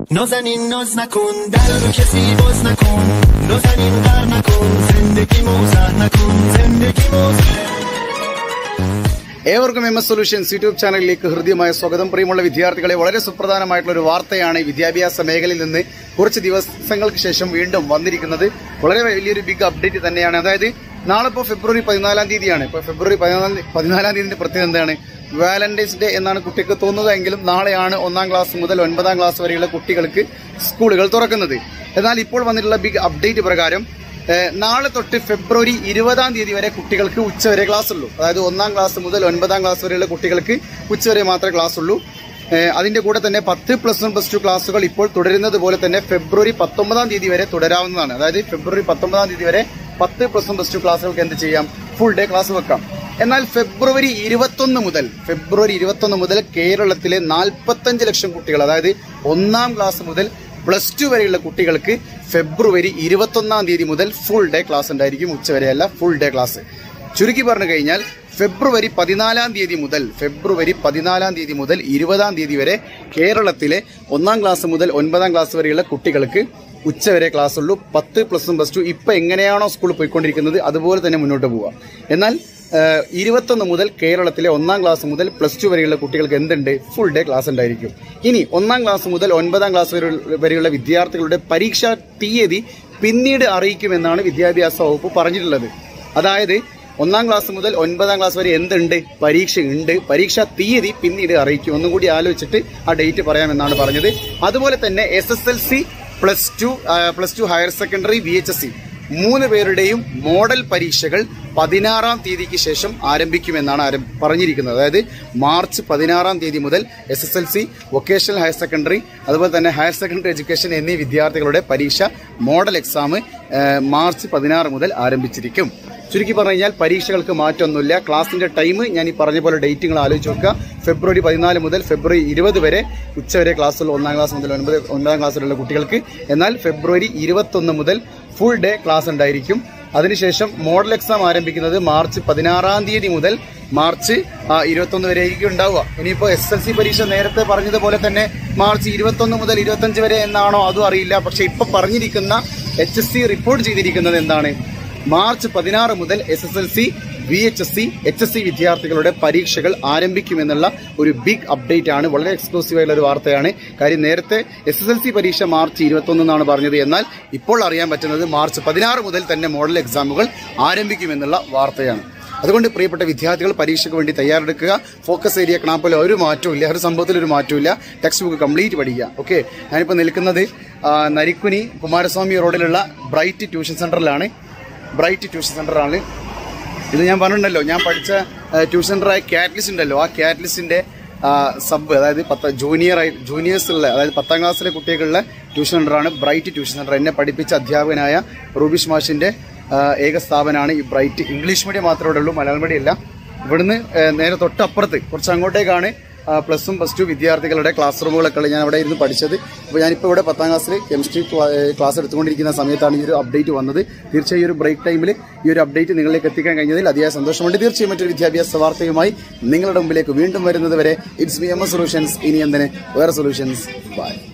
نازنین ناز نکن در رو کسی باز نکن نازنین در نکن زندگی موزد نکن زندگی موزد ഏവർക്കും M S solutions YouTube ചാനലിലേക്ക് ഹൃദ്യമായ സ്വാഗതം പ്രിയമുള്ള വിദ്യാർത്ഥികളെ വളരെ സുപ്രധാനമായിട്ടുള്ള ഒരു വാർത്തയാണ് ഈ വിദ്യാഭ്യാസ മേഖലയിൽ നിന്ന് കുറച്ച് ദിവസങ്ങൾക്ക് ശേഷം വീണ്ടും വന്നിരിക്കുന്നത് വളരെ വലിയൊരു ബിഗ് അപ്ഡേറ്റ് തന്നെയാണ് അതായത് നാളെ ഇപ്പോൾ ഫെബ്രുവരി പതിനാലാം തീയതിയാണ് ഇപ്പോൾ ഫെബ്രുവരി പതിനാലാം തീയതി- പതിനാലാം തീയതിന്റെ പ്രത്യേകത എന്താണ് വാലന്റൈൻസ് ഡേ എന്നാണ് കുട്ടിക്ക് തോന്നുക എങ്കിലും നാളെയാണ് ഒന്നാം ക്ലാസ് മുതൽ ഒൻപതാം ക്ലാസ് വരെയുള്ള കുട്ടികൾക്ക് സ്കൂളുകൾ തുറക്കുന്നത് എന്നാൽ ഇപ്പോൾ വന്നിട്ടുള്ള ബിഗ് അപ്ഡേറ്റ് പ്രകാരം ഏഹ് നാളെ തൊട്ട് ഫെബ്രുവരി ഇരുപതാം തീയതി വരെ കുട്ടികൾക്ക് ഉച്ചവരെ ക്ലാസ് ഉള്ളൂ അതായത് ഒന്നാം ക്ലാസ് മുതൽ ഒൻപതാം ക്ലാസ് വരെയുള്ള കുട്ടികൾക്ക് ഉച്ചവരെ മാത്രമേ ക്ലാസ് ഉള്ളൂ ഏഹ് അതിന്റെ കൂടെ തന്നെ പത്ത് പ്ലസ് വൺ പ്ലസ് ടു ക്ലാസ്സുകൾ ഇപ്പോൾ തുടരുന്നത് പോലെ തന്നെ ഫെബ്രുവരി പത്തൊമ്പതാം തീയതി വരെ തുടരാവുന്നതാണ് അതായത് ഫെബ്രുവരി പത്തൊമ്പതാം തീയതി വരെ പത്ത് പ്ലസ് വൺ പ്ലസ് ടു ക്ലാസ്സുകൾക്ക് എന്ത് ചെയ്യാം ഫുൾ ഡേ ക്ലാസ് വെക്കാം എന്നാൽ ഫെബ്രുവരി ഇരുപത്തൊന്ന് മുതൽ ഫെബ്രുവരി ഇരുപത്തൊന്ന് മുതൽ കേരളത്തിലെ നാൽപ്പത്തഞ്ച് ലക്ഷം കുട്ടികൾ അതായത് ഒന്നാം ക്ലാസ് മുതൽ പ്ലസ് ടു വരെയുള്ള കുട്ടികൾക്ക് ഫെബ്രുവരി ഇരുപത്തൊന്നാം തീയതി മുതൽ ഫുൾ ഡേ ക്ലാസ് ഉണ്ടായിരിക്കും ഉച്ചവരെയല്ല ഫുൾ ഡേ ക്ലാസ് ചുരുക്കി പറഞ്ഞു കഴിഞ്ഞാൽ ഫെബ്രുവരി പതിനാലാം തീയതി മുതൽ ഫെബ്രുവരി പതിനാലാം തീയതി മുതൽ ഇരുപതാം തീയതി വരെ കേരളത്തിലെ ഒന്നാം ക്ലാസ് മുതൽ ഒൻപതാം ക്ലാസ് വരെയുള്ള കുട്ടികൾക്ക് ഉച്ചവരെ ക്ലാസ് ഉള്ളൂ പത്ത് പ്ലസ് വൺ പ്ലസ് ടു ഇപ്പം എങ്ങനെയാണോ സ്കൂളിൽ പോയിക്കൊണ്ടിരിക്കുന്നത് അതുപോലെ തന്നെ മുന്നോട്ട് പോവുക എന്നാൽ ഏഹ്, ഇരുപത്തൊന്ന് മുതൽ കേരളത്തിലെ ഒന്നാം ക്ലാസ് മുതൽ പ്ലസ് ടു വരെയുള്ള കുട്ടികൾക്ക് എന്തുണ്ട് ഫുൾ ഡേ ക്ലാസ് ഉണ്ടായിരിക്കും ഇനി ഒന്നാം ക്ലാസ് മുതൽ ഒൻപതാം ക്ലാസ് വരെ വരെയുള്ള വിദ്യാർത്ഥികളുടെ പരീക്ഷാ തീയതി പിന്നീട് അറിയിക്കുമെന്നാണ് വിദ്യാഭ്യാസ വകുപ്പ് പറഞ്ഞിട്ടുള്ളത് അതായത് ഒന്നാം ക്ലാസ് മുതൽ ഒൻപതാം ക്ലാസ് വരെ എന്തുണ്ട് പരീക്ഷ ഉണ്ട് പരീക്ഷാ തീയതി പിന്നീട് അറിയിക്കും ഒന്നും കൂടി ആലോചിച്ചിട്ട് ആ ഡേറ്റ് പറയാമെന്നാണ് പറഞ്ഞത് അതുപോലെ തന്നെ S S L C plus two plus two higher secondary V H S C മൂന്ന് പേരുടെയും മോഡൽ പരീക്ഷകൾ പതിനാറാം തീയതിക്ക് ശേഷം ആരംഭിക്കുമെന്നാണ് ആരം- പറഞ്ഞിരിക്കുന്നത് അതായത് മാർച്ച് പതിനാറാം തീയതി മുതൽ S S L C vocational higher secondary അതുപോലെ തന്നെ ഹയർ സെക്കൻഡറി എഡ്യൂക്കേഷൻ എന്നീ വിദ്യാർത്ഥികളുടെ പരീക്ഷ മോഡൽ എക്സാം മാർച്ച് പതിനാറ് മുതൽ ആരംഭിച്ചിരിക്കും ചുരുക്കി പറഞ്ഞു കഴിഞ്ഞാൽ പരീക്ഷകൾക്ക് മാറ്റമൊന്നുമില്ല ക്ലാസിന്റെ ടൈം ഞാൻ ഈ പറഞ്ഞ പോലെ ഡേറ്റുകൾ ആലോചിച്ച് നോക്കുക ഫെബ്രുവരി പതിനാല് മുതൽ ഫെബ്രുവരി ഇരുപത് വരെ ഉച്ചവരെ ക്ലാസ്സുള്ള ഒന്നാം ക്ലാസ് മുതൽ ഒൻപത് ഒൻപതാം ക്ലാസ്സിലുള്ള കുട്ടികൾക്ക് എന്നാൽ ഫെബ്രുവരി ഇരുപത്തൊന്ന് മുതൽ ഫുൾ ഡേ ക്ലാസ് ഉണ്ടായിരിക്കും അതിനുശേഷം മോഡൽ എക്സാം ആരംഭിക്കുന്നത് മാർച്ച് പതിനാറാം തീയതി മുതൽ മാർച്ച് ഇരുപത്തൊന്ന് വരെയായിരിക്കും ഉണ്ടാവുക ഇനിയിപ്പോൾ എസ് എൽ സി പരീക്ഷ നേരത്തെ പറഞ്ഞതുപോലെ തന്നെ മാർച്ച് ഇരുപത്തൊന്ന് മുതൽ ഇരുപത്തഞ്ച് വരെ എന്നാണോ അതും അറിയില്ല പക്ഷെ ഇപ്പൊ പറഞ്ഞിരിക്കുന്ന എച്ച് എസ് സി റിപ്പോർട്ട് ചെയ്തിരിക്കുന്നത് എന്താണ് മാർച്ച് പതിനാറ് മുതൽ S S L C V H S C H S C വിദ്യാർത്ഥികളുടെ പരീക്ഷകൾ ആരംഭിക്കുമെന്നുള്ള ഒരു ബിഗ് അപ്ഡേറ്റ് ആണ് വളരെ എക്സ്ക്ലൂസീവ് ആയിട്ടുള്ള ഒരു വാർത്തയാണ് കാര്യം നേരത്തെ എസ് എസ് എൽ സി പരീക്ഷ മാർച്ച് ഇരുപത്തൊന്ന് എന്നാണ് പറഞ്ഞത് എന്നാൽ ഇപ്പോൾ അറിയാൻ പറ്റുന്നത് മാർച്ച് പതിനാറ് മുതൽ തന്നെ മോഡൽ എക്സാമുകൾ ആരംഭിക്കുമെന്നുള്ള വാർത്തയാണ് അതുകൊണ്ട് പ്രിയപ്പെട്ട വിദ്യാർത്ഥികൾ പരീക്ഷയ്ക്ക് വേണ്ടി തയ്യാറെടുക്കുക ഫോക്കസ് ഏരിയ കണാപ്പോലെ ഒരു മാറ്റവും ഇല്ല ഒരു സംഭവത്തിൽ ഒരു മാറ്റവും ഇല്ല ടെക്സ്റ്റ് ബുക്ക് കംപ്ലീറ്റ് പഠിക്കുക ഓക്കെ ഞാനിപ്പോൾ നിൽക്കുന്നത് ആ, നരിക്കുനി കുമാരസ്വാമി റോഡിലുള്ള ബ്രൈറ്റ് ട്യൂഷൻ സെന്ററിലാണ് ബ്രൈറ്റ് ട്യൂഷൻ സെന്ററാണ് ഇത് ഞാൻ പറഞ്ഞിട്ടുണ്ടല്ലോ ഞാൻ പഠിച്ച ആ, ട്യൂഷൻ സെന്ററായ കാറ്റ്ലിസ്റ്റ് ഉണ്ടല്ലോ ആ കാറ്റ്ലിസ്റ്റിന്റെ സബ് അതായത് പത്ത് ജൂനിയർ ആയി ജൂനിയേഴ്സുള്ള അതായത് പത്താം ക്ലാസ്സിലെ കുട്ടികളുടെ ട്യൂഷൻ സെന്ററാണ് ബ്രൈറ്റ് ട്യൂഷൻ സെന്റർ എന്നെ പഠിപ്പിച്ച അധ്യാപകനായ റൂബിഷ് മാഷിന്റെ ആ, ഏക സ്ഥാപനമാണ് ഈ ബ്രൈറ്റ് ഇംഗ്ലീഷ് മീഡിയം മാത്രമേ ഉള്ളൂ മലയാളം മീഡിയം ഇല്ല ഇവിടുന്ന് ആ, നേരെ തൊട്ടപ്പുറത്ത് കുറച്ച് അങ്ങോട്ടേക്കാണ് പ്ലസ് വൺ പ്ലസ് ടു വിദ്യാർത്ഥികളുടെ ക്ലാസ് റൂമുകളൊക്കെ ഉള്ളത് ഞാൻ അവിടെ ഇരുന്ന് പഠിച്ചത് അപ്പോൾ ഞാനിപ്പോൾ ഇവിടെ പത്താം ക്ലാസ്സിൽ കെമിസ്ട്രി ക്ലാസ് എടുത്തുകൊണ്ടിരിക്കുന്ന സമയത്താണ് ഈ ഒരു അപ്ഡേറ്റ് വന്നത് തീർച്ചയായും ഈ ഒരു ബ്രേക്ക് ടൈമിൽ ഈ ഒരു അപ്ഡേറ്റ് നിങ്ങളിലേക്ക് എത്തിക്കാൻ കഴിഞ്ഞതിൽ അതിയായ സന്തോഷമുണ്ട് തീർച്ചയായും മറ്റൊരു വിദ്യാഭ്യാസ വാർത്തയുമായി നിങ്ങളുടെ മുമ്പിലേക്ക് വീണ്ടും വരുന്നത് വരെ it's me M S solutions ഇനി എന്തിന് വേറെ സൊല്യൂഷൻസ് ബൈ